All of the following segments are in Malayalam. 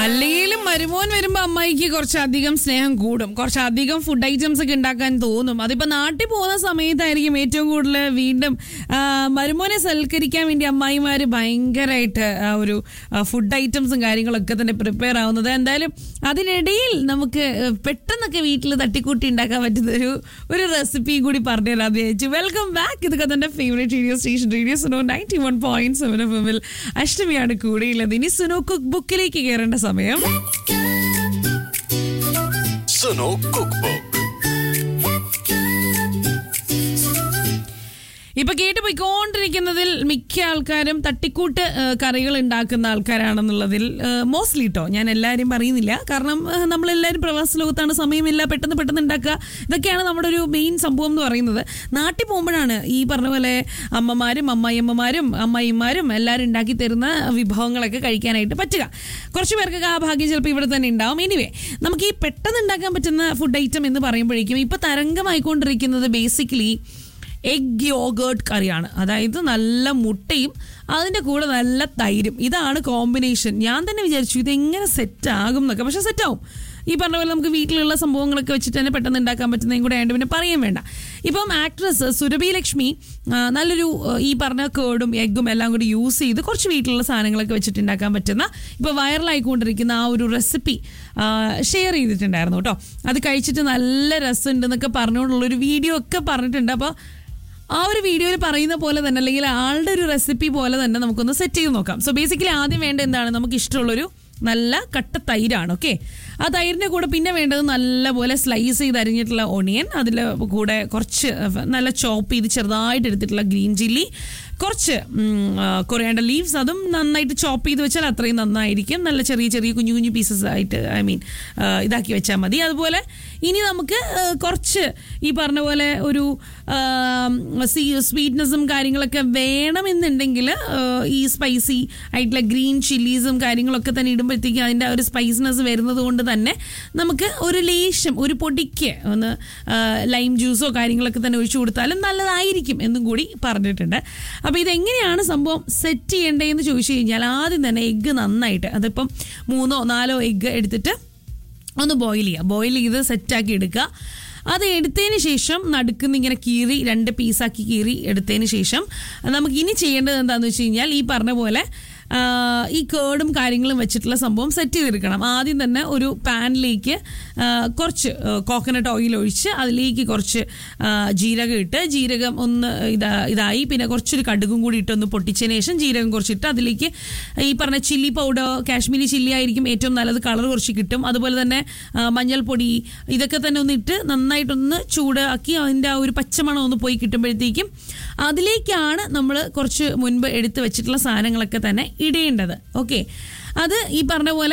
അല്ലെങ്കിലും മരുമോൻ വരുമ്പോ അമ്മായിക്ക് കുറച്ചധികം സ്നേഹം കൂടും കുറച്ചധികം ഫുഡ് ഐറ്റംസ് ഒക്കെ ഉണ്ടാക്കാൻ തോന്നും അതിപ്പോ നാട്ടിൽ പോകുന്ന സമയത്തായിരിക്കും ഏറ്റവും കൂടുതൽ വീണ്ടും ആ, മരുമോനെ സൽക്കരിക്കാൻ വേണ്ടി അമ്മായിമാര് ഭയങ്കരമായിട്ട് ആ ഒരു ഫുഡ് ഐറ്റംസും കാര്യങ്ങളൊക്കെ തന്നെ പ്രിപ്പയർ ആവുന്നത് എന്തായാലും അതിനിടയിൽ നമുക്ക് പെട്ടെന്നൊക്കെ വീട്ടിൽ തട്ടിക്കൂട്ടി ഉണ്ടാക്കാൻ പറ്റുന്ന ഒരു ഒരു റെസിപ്പി കൂടി പറഞ്ഞു തരാൻ വിചാരിച്ചു വെൽക്കം ബാക്ക് ഇത് കഥന്റെ favourite radio station radio Suno ninety one point seven F എമ്മിൽ അഷ്ടമിയാണ് കൂടെയുള്ളത് ഇനി സുനോ കുക്ക് ബുക്കിലേക്ക് കയറേണ്ട സമയം സുനോ കുക്ക് ബുക്ക് ഇപ്പൊ കേട്ട് പോയിക്കൊണ്ടിരിക്കുന്നതിൽ മിക്ക ആൾക്കാരും തട്ടിക്കൂട്ട് ആ, കറികൾ ഉണ്ടാക്കുന്ന ആൾക്കാരാണെന്നുള്ളതിൽ മോസ്റ്റ്ലി കേട്ടോ ഞാൻ എല്ലാവരും പറയുന്നില്ല കാരണം ആ, നമ്മളെല്ലാവരും പ്രവാസ ലോകത്താണ് സമയമില്ല പെട്ടെന്ന് പെട്ടെന്ന് ഉണ്ടാക്കുക ഇതൊക്കെയാണ് നമ്മുടെ ഒരു മെയിൻ സംഭവം എന്ന് പറയുന്നത് നാട്ടിൽ പോകുമ്പോഴാണ് ഈ പറഞ്ഞ പോലെ അമ്മമാരും അമ്മായിയമ്മമാരും അമ്മായിമാരും എല്ലാവരും ഉണ്ടാക്കി തരുന്ന വിഭവങ്ങളൊക്കെ കഴിക്കാനായിട്ട് പറ്റുക കുറച്ച് പേർക്കൊക്കെ ആ ഭാഗ്യം ചിലപ്പോൾ ഇവിടെ തന്നെ ഉണ്ടാവും എനിവേ നമുക്ക് ഈ പെട്ടെന്ന് ഉണ്ടാക്കാൻ പറ്റുന്ന ഫുഡ് ഐറ്റം എന്ന് പറയുമ്പോഴേക്കും ഇപ്പൊ തരംഗമായിക്കൊണ്ടിരിക്കുന്നത് ബേസിക്കലി എഗ് യോഗേർട്ട് കറിയാണ് അതായത് നല്ല മുട്ടയും അതിൻ്റെ കൂടെ നല്ല തൈരും ഇതാണ് കോമ്പിനേഷൻ ഞാൻ തന്നെ വിചാരിച്ചു ഇത് എങ്ങനെ സെറ്റ് ആകും എന്നൊക്കെ പക്ഷെ സെറ്റ് ആവും ഈ പറഞ്ഞ പോലെ നമുക്ക് വീട്ടിലുള്ള സംഭവങ്ങളൊക്കെ വെച്ചിട്ട് തന്നെ പെട്ടെന്ന് ഉണ്ടാക്കാൻ പറ്റുന്നതും കൂടെ ആയതുകൊണ്ട് പിന്നെ പറയാൻ വേണ്ട ഇപ്പം ആക്ട്രസ് സുരഭി ലക്ഷ്മി ആ, നല്ലൊരു ആ, ഈ പറഞ്ഞ കേടും എഗ്ഗും എല്ലാം കൂടി യൂസ് ചെയ്ത് കുറച്ച് വീട്ടിലുള്ള സാധനങ്ങളൊക്കെ വെച്ചിട്ട് ഉണ്ടാക്കാൻ പറ്റുന്ന ഇപ്പോൾ വൈറലായിക്കൊണ്ടിരിക്കുന്ന ആ ഒരു റെസിപ്പി ഷെയർ ചെയ്തിട്ടുണ്ടായിരുന്നു കേട്ടോ അത് കഴിച്ചിട്ട് നല്ല രസമുണ്ടെന്നൊക്കെ പറഞ്ഞുകൊണ്ടുള്ളൊരു വീഡിയോ ഒക്കെ പറഞ്ഞിട്ടുണ്ട് അപ്പോൾ ആ ഒരു വീഡിയോയിൽ പറയുന്ന പോലെ തന്നെ അല്ലെങ്കിൽ ആളുടെ ഒരു റെസിപ്പി പോലെ തന്നെ നമുക്കൊന്ന് സെറ്റ് ചെയ്ത് നോക്കാം സോ ബേസിക്കലി ആദ്യം വേണ്ട എന്താണ് നമുക്ക് ഇഷ്ടമുള്ളൊരു നല്ല കട്ട തൈരാണ് ഓക്കെ ആ തൈരിൻ്റെ കൂടെ പിന്നെ വേണ്ടത് നല്ലപോലെ സ്ലൈസ് ചെയ്ത് അരിഞ്ഞിട്ടുള്ള ഒണിയൻ അതിൽ കൂടെ കുറച്ച് നല്ല ചോപ്പ് ചെയ്ത് ചെറുതായിട്ട് എടുത്തിട്ടുള്ള ഗ്രീൻ ചില്ലി കുറച്ച് കൊറിയാണ്ട ലീവ്സ് അതും നന്നായിട്ട് ചോപ്പ് ചെയ്ത് വെച്ചാൽ അത്രയും നന്നായിരിക്കും നല്ല ചെറിയ ചെറിയ കുഞ്ഞു കുഞ്ഞു പീസസ് ആയിട്ട് ഐ മീൻ ഇതാക്കി വെച്ചാൽ മതി അതുപോലെ ഇനി നമുക്ക് ആ, കുറച്ച് ഈ പറഞ്ഞ പോലെ ഒരു സ്വീറ്റ്നെസ്സും കാര്യങ്ങളൊക്കെ വേണമെന്നുണ്ടെങ്കിൽ ആ, ഈ സ്പൈസി ആയിട്ടുള്ള ഗ്രീൻ ചില്ലീസും കാര്യങ്ങളൊക്കെ തന്നെ ഇടുമ്പോഴത്തേക്കും അതിൻ്റെ ആ ഒരു സ്പൈസിനെസ് വരുന്നത് കൊണ്ട് തന്നെ നമുക്ക് ഒരു ലേശം ഒരു പൊടിക്ക് ഒന്ന് ലൈം ജ്യൂസോ കാര്യങ്ങളൊക്കെ തന്നെ ഒഴിച്ചു കൊടുത്താലും നല്ലതായിരിക്കും എന്നും കൂടി പറഞ്ഞിട്ടുണ്ട് അപ്പോൾ ഇതെങ്ങനെയാണ് സംഭവം സെറ്റ് ചെയ്യേണ്ടതെന്ന് ചോദിച്ചു കഴിഞ്ഞാൽ ആദ്യം തന്നെ എഗ്ഗ് നന്നായിട്ട് അതിപ്പം മൂന്നോ നാലോ എഗ്ഗ് എടുത്തിട്ട് ഒന്ന് ബോയിൽ ചെയ്യുക ബോയിൽ ചെയ്ത് സെറ്റാക്കി എടുക്കുക അത് എടുത്തതിന് ശേഷം നടുക്കുന്ന് ഇങ്ങനെ കീറി രണ്ട് പീസാക്കി കീറി എടുത്തതിന് ശേഷം നമുക്ക് ഇനി ചെയ്യേണ്ടത് എന്താണെന്ന് വെച്ച് കഴിഞ്ഞാൽ ഈ പറഞ്ഞ പോലെ ആ, ഈ കേടും കാര്യങ്ങളും വെച്ചിട്ടുള്ള സംഭവം സെറ്റ് ചെയ്തെടുക്കണം ആദ്യം തന്നെ ഒരു പാനിലേക്ക് ആ, കുറച്ച് കോക്കനട്ട് ഓയിൽ ഒഴിച്ച് അതിലേക്ക് കുറച്ച് ആ, ജീരകം ഇട്ട് ജീരകം ഒന്ന് ഇതാ ഇതായി പിന്നെ കുറച്ചൊരു കടുകും കൂടി ഇട്ടൊന്ന് പൊട്ടിച്ചതിന് ശേഷം ജീരകം കുറച്ചിട്ട് അതിലേക്ക് ഈ പറഞ്ഞ ചില്ലി പൗഡർ കാശ്മീരി ചില്ലി ആയിരിക്കും ഏറ്റവും നല്ലത് കളർ കുറച്ച് കിട്ടും അതുപോലെ തന്നെ ആ, മഞ്ഞൾപ്പൊടി ഇതൊക്കെ തന്നെ ഒന്ന് ഇട്ട് നന്നായിട്ടൊന്ന് ചൂടാക്കി അതിൻ്റെ ആ ഒരു പച്ചമണം ഒന്ന് പോയി കിട്ടുമ്പോഴത്തേക്കും അതിലേക്കാണ് നമ്മൾ കുറച്ച് മുൻപ് എടുത്ത് വെച്ചിട്ടുള്ള സാധനങ്ങളൊക്കെ തന്നെ ഇടേണ്ടത് ഓക്കെ അത് ഈ പറഞ്ഞ പോലെ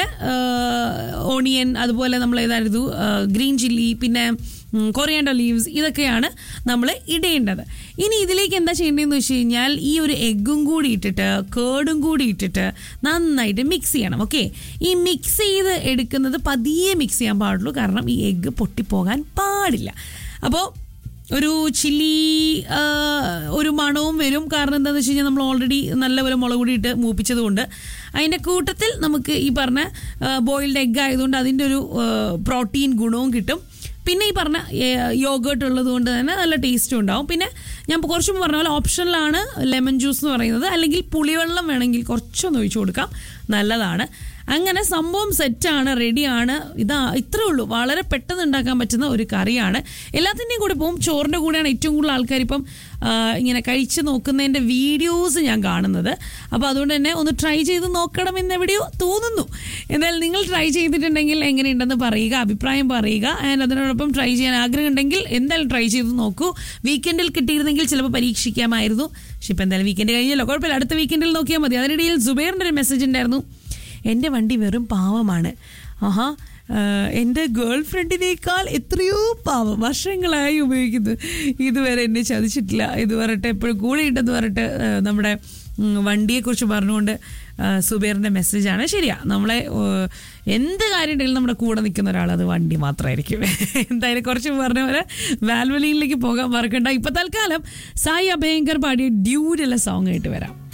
ഓണിയൻ അതുപോലെ നമ്മൾ ഏതായിരുന്നു ഗ്രീൻ ചില്ലി പിന്നെ കൊറിയാണ്ടർ ലീവ്സ് ഇതൊക്കെയാണ് നമ്മൾ ഇടേണ്ടത് ഇനി ഇതിലേക്ക് എന്താ ചെയ്യേണ്ടതെന്ന് വെച്ച് കഴിഞ്ഞാൽ ഈ ഒരു എഗ്ഗും കൂടി ഇട്ടിട്ട് കേടും കൂടി ഇട്ടിട്ട് നന്നായിട്ട് മിക്സ് ചെയ്യണം ഓക്കെ ഈ മിക്സ് ചെയ്ത് എടുക്കുന്നത് പതിയെ മിക്സ് ചെയ്യാൻ പാടുള്ളൂ കാരണം ഈ എഗ്ഗ് പൊട്ടിപ്പോകാൻ പാടില്ല അപ്പോൾ ഒരു ചില്ലി ആ, ഒരു മണവും വരും കാരണം എന്താണെന്ന് വെച്ച് കഴിഞ്ഞാൽ നമ്മൾ ഓൾറെഡി നല്ലപോലെ മുളക് പൊടി ഇട്ട് മൂപ്പിച്ചത് കൊണ്ട് അതിൻ്റെ കൂട്ടത്തിൽ നമുക്ക് ഈ പറഞ്ഞ ബോയിൽഡ് എഗ് ആയതുകൊണ്ട് അതിൻ്റെ ഒരു പ്രോട്ടീൻ ഗുണവും കിട്ടും പിന്നെ ഈ പറഞ്ഞ യോഗേർട്ട് ഉള്ളത് കൊണ്ട് തന്നെ നല്ല ടേസ്റ്റും ഉണ്ടാവും പിന്നെ ഞാൻ ഇപ്പോൾ കുറച്ച് മുമ്പ് പറഞ്ഞ പോലെ ഓപ്ഷനിലാണ് ലെമൺ ജ്യൂസ് എന്ന് പറയുന്നത് അല്ലെങ്കിൽ പുളിവെള്ളം വേണമെങ്കിൽ കുറച്ചൊന്ന് ഒഴിച്ചു കൊടുക്കാം നല്ലതാണ് അങ്ങനെ സംഭവം സെറ്റാണ് റെഡിയാണ് ഇതാ ഇത്രേ ഉള്ളൂ വളരെ പെട്ടെന്ന് ഉണ്ടാക്കാൻ പറ്റുന്ന ഒരു കറിയാണ് എല്ലാത്തിൻ്റെയും കൂടെ പോകും ചോറിൻ്റെ കൂടെയാണ് ഏറ്റവും കൂടുതൽ ആൾക്കാർ ഇപ്പം ആ, ഇങ്ങനെ കഴിച്ച് നോക്കുന്നതിൻ്റെ വീഡിയോസ് ഞാൻ കാണുന്നത് അപ്പോൾ അതുകൊണ്ട് തന്നെ ഒന്ന് ട്രൈ ചെയ്ത് നോക്കണമെന്ന് എവിടെയോ തോന്നുന്നു എന്തായാലും നിങ്ങൾ ട്രൈ ചെയ്തിട്ടുണ്ടെങ്കിൽ എങ്ങനെയുണ്ടെന്ന് പറയുക അഭിപ്രായം പറയുക ആൻഡ് അതിനോടൊപ്പം ട്രൈ ചെയ്യാൻ ആഗ്രഹം ഉണ്ടെങ്കിൽ എന്തായാലും ട്രൈ ചെയ്ത് നോക്കൂ വീക്കെൻഡിൽ കിട്ടിയിരുന്നെങ്കിൽ ചിലപ്പോൾ പരീക്ഷിക്കാമായിരുന്നു പക്ഷെ ഇപ്പം എന്തായാലും വീക്കെൻഡ് കഴിഞ്ഞല്ലോ കുഴപ്പമില്ല അടുത്ത വീക്കെൻഡിൽ നോക്കിയാൽ മതി അതിനിടയിൽ സുബൈറിൻ്റെ ഒരു മെസ്സേജ് ഉണ്ടായിരുന്നു എൻ്റെ വണ്ടി വെറും പാവമാണ് ആഹാ ആഹ് എൻ്റെ ഗേൾ ഫ്രണ്ടിനേക്കാൾ എത്രയോ പാവം വർഷങ്ങളായി ഉപയോഗിക്കുന്നു ഇതുവരെ എന്നെ ചതിച്ചിട്ടില്ല ഇത് പറയട്ടെ എപ്പോഴും കൂടെ ഉണ്ടെന്ന് പറയട്ടെ ആഹ് നമ്മുടെ ഉം, വണ്ടിയെക്കുറിച്ച് പറഞ്ഞുകൊണ്ട് ആഹ് സുബൈറിൻ്റെ മെസ്സേജാണ് ശരിയാ നമ്മളെ ആഹ് എന്ത് കാര്യം ഉണ്ടെങ്കിലും നമ്മുടെ കൂടെ നിൽക്കുന്ന ഒരാൾ അത് വണ്ടി മാത്രമായിരിക്കും എന്തായാലും കുറച്ച് മുമ്പ് പറഞ്ഞ പോലെ വാൽവലിയിലേക്ക് പോകാൻ മറക്കണ്ട ഇപ്പൊ തൽക്കാലം സായി അഭയങ്കർ പാടിയ ഡ്യൂരുള്ള സോങ് ആയിട്ട് വരാം